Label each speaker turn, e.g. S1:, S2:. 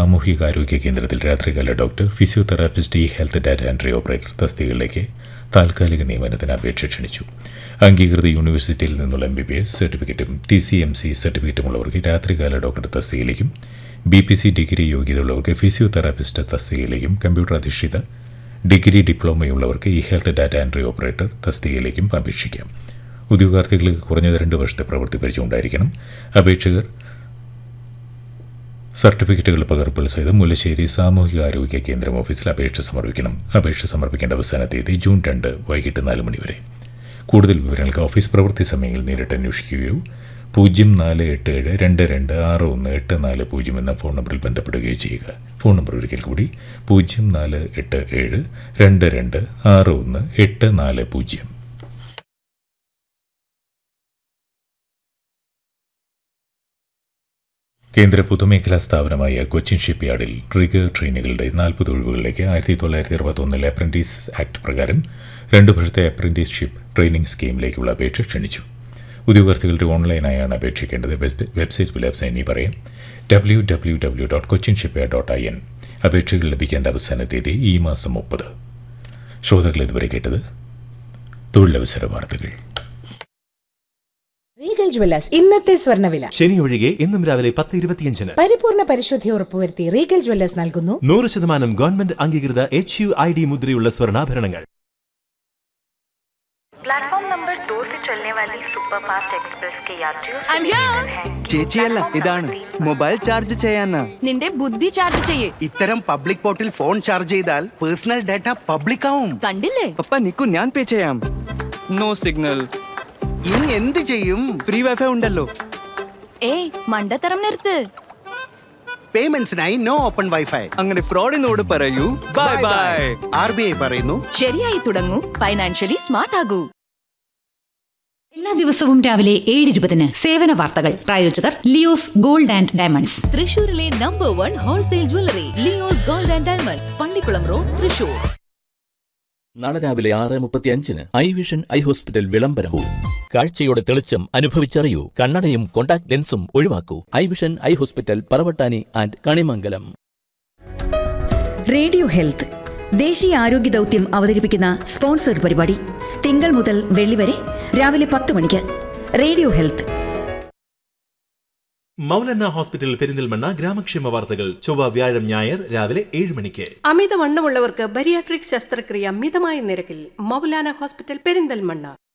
S1: സാമൂഹികാരോഗ്യ കേന്ദ്രത്തിൽ രാത്രികാല doctor physiotherapist E health data entry operator തസ്തികകളിലേക്ക് താൽക്കാലിക നിയമനത്തിന് അപേക്ഷ ക്ഷണിച്ചു അംഗീകൃത യൂണിവേഴ്സിറ്റിയിൽ നിന്നുള്ള എം ബി ബി എസ് സർട്ടിഫിക്കറ്റും ടി സി എം സി സർട്ടിഫിക്കറ്റുമുള്ളവർക്ക് രാത്രികാല ഡോക്ടർ തസ്തികയിലേക്കും ബി പി സി ഡിഗ്രി യോഗ്യതയുള്ളവർക്ക് ഫിസിയോതെറാപ്പിസ്റ്റ് തസ്തികയിലേക്കും കമ്പ്യൂട്ടർ അധിഷ്ഠിത ഡിഗ്രി ഡിപ്ലോമയുള്ളവർക്ക് E health data entry operator തസ്തികയിലേക്കും അപേക്ഷിക്കാം ഉദ്യോഗാർത്ഥികൾക്ക് കുറഞ്ഞത് രണ്ട് വർഷത്തെ പ്രവൃത്തി പരിചയം ഉണ്ടായിരിക്കണം അപേക്ഷകർ സർട്ടിഫിക്കറ്റുകൾ പകർപ്പുകൾ സഹിതം മുല്ലശ്ശേരി സാമൂഹികാരോഗ്യ കേന്ദ്രം ഓഫീസിൽ അപേക്ഷ സമർപ്പിക്കണം അപേക്ഷ സമർപ്പിക്കേണ്ട അവസാന തീയതി ജൂൺ രണ്ട് വൈകിട്ട് നാല് മണി വരെ കൂടുതൽ വിവരങ്ങൾക്ക് ഓഫീസ് പ്രവൃത്തി സമയങ്ങളിൽ നേരിട്ട് അന്വേഷിക്കുകയോ പൂജ്യം നാല് എട്ട് ഏഴ് രണ്ട് രണ്ട് ആറ് ഒന്ന് എട്ട് നാല് പൂജ്യം എന്ന ഫോൺ നമ്പറിൽ ബന്ധപ്പെടുകയോ ചെയ്യുക ഫോൺ നമ്പർ ഒരിക്കൽ കൂടി പൂജ്യം നാല് എട്ട് ഏഴ് രണ്ട് രണ്ട് ആറ് ഒന്ന് എട്ട് നാല് പൂജ്യം കേന്ദ്ര പൊതുമേഖലാ സ്ഥാപനമായ കൊച്ചിൻ ഷിപ്പ്യാർഡിൽ റിഗർ ട്രെയിനുകളുടെ നാൽപ്പത് ഒഴിവുകളിലേക്ക് ആയിരത്തി തൊള്ളായിരത്തി അറുപത്തൊന്നിൽ അപ്രന്റീസ് ആക്ട് പ്രകാരം രണ്ട് വർഷത്തെ അപ്രന്റീസ്ഷിപ്പ് ട്രെയിനിംഗ് സ്കീമിലേക്കുള്ള അപേക്ഷ ക്ഷണിച്ചു ഉദ്യോഗാർത്ഥികളുടെ ഓൺലൈനായാണ് അപേക്ഷിക്കേണ്ടത് വെബ്- വെബ്സൈറ്റ് വിലാസം ഇനി പറയാം W W W dot Cochin shipyard dot I N അപേക്ഷകൾ ലഭിക്കേണ്ട അവസാന തീയതി ഈ മാസം മുപ്പത് ശ്രോതാക്കൾ ഇതുവരെ കേട്ടത് തൊഴിലവസര വാർത്തകൾ
S2: റീഗൽ ജ്വല്ലേഴ്സ് ഇന്നത്തെ സ്വർണ്ണവില
S3: ശനി ഒഴികെ ഇന്നും രാവിലെ പത്ത് ഇരുപത്തിയഞ്ചിന്
S2: പരിപൂർണ പരിശുദ്ധി ഉറപ്പുവരുത്തി റീഗൽ ജ്വല്ലേഴ്സ് നൽകുന്നു
S3: നൂറ് ശതമാനം ഗവൺമെന്റ് അംഗീകൃത എച്ച് യു ഐ ഡി മുദ്രയുള്ള സ്വർണ്ണാഭരണങ്ങൾ
S4: प्लेटफॉर्म नंबर दो से चलने वाली सुपरफास्ट एक्सप्रेस के यात्रियों से
S5: I'm here.
S4: निवेदन है कि
S6: ചേച്ചിയല്ല ഇതാണ് മൊബൈൽ ചാർജ് ചെയ്യാനാ
S5: നിന്റെ ബുദ്ധി ചാർജ് ചെയ്യേ
S7: ഇത്തരം പബ്ലിക് പോർട്ടിൽ ഫോൺ ചാർജ് ചെയ്താൽ പേഴ്സണൽ ഡാറ്റ പബ്ലിക് ആവും
S5: കണ്ടില്ലേ
S6: പപ്പ നിക്കു ഞാൻ പേ ചെയ്യാം നോ സിഗ്നൽ
S7: ഇനി എന്ത് ചെയ്യും
S6: ഫ്രീ വൈഫൈ ഉണ്ടല്ലോ
S5: ഏയ് മണ്ടത്തരം നിർത്ത്
S7: പേയ്മെന്റ്സിനായി നോ ഓപ്പൺ വൈഫൈ
S6: അങ്ങനെ ഫ്രോഡിനോട് പറയൂ bye bye
S7: R B I പറയുന്നു
S5: ശരിയായി തുടങ്ങൂ ഫൈനാൻഷ്യലി സ്മാർട്ട് ആകൂ
S8: എല്ലാ ദിവസവും രാവിലെ ഏഴ് ഇരുപതിന് സേവന വാർത്തകൾ പ്രായോജകർ ലിയോസ് ഗോൾഡ് ആൻഡ് ഡയമണ്ട്സ്
S9: തൃശൂരിലെ number one wholesale jewellery Leo's gold and diamonds Pallikkulam road Thrissur
S10: നാളെ രാവിലെ ആറ് മുപ്പത്തി അഞ്ചിന് ഐ വിഷൻ ഐ ഹോസ്പിറ്റൽ വിളംബരവും കാഴ്ചയുടെ തെളിച്ചം അനുഭവിച്ചറിയൂ കണ്ണടയും കോണ്ടാക്ട് ലെൻസും ഒഴിവാക്കൂ eye vision eye hospital Paravattani and Kanimangalam
S11: radio health ദേശീയ ആരോഗ്യ ദൗത്യം അവതരിപ്പിക്കുന്ന സ്പോൺസർഡ് പരിപാടി തിങ്കൾ മുതൽ വെള്ളി വരെ രാവിലെ പത്ത് മണിക്ക് radio health
S3: Moulana hospital Perinthalmanna ഗ്രാമക്ഷേമ വാർത്തകൾ ചൊവ്വ വ്യാഴം ഞായർ രാവിലെ ഏഴ് മണിക്ക്
S12: അമിതവണ്ണമുള്ളവർക്ക് ബരിയാട്രിക് ശസ്ത്രക്രിയ മിതമായ നിരക്കിൽ മൗലാന ഹോസ്പിറ്റൽ പെരിന്തൽമണ്ണ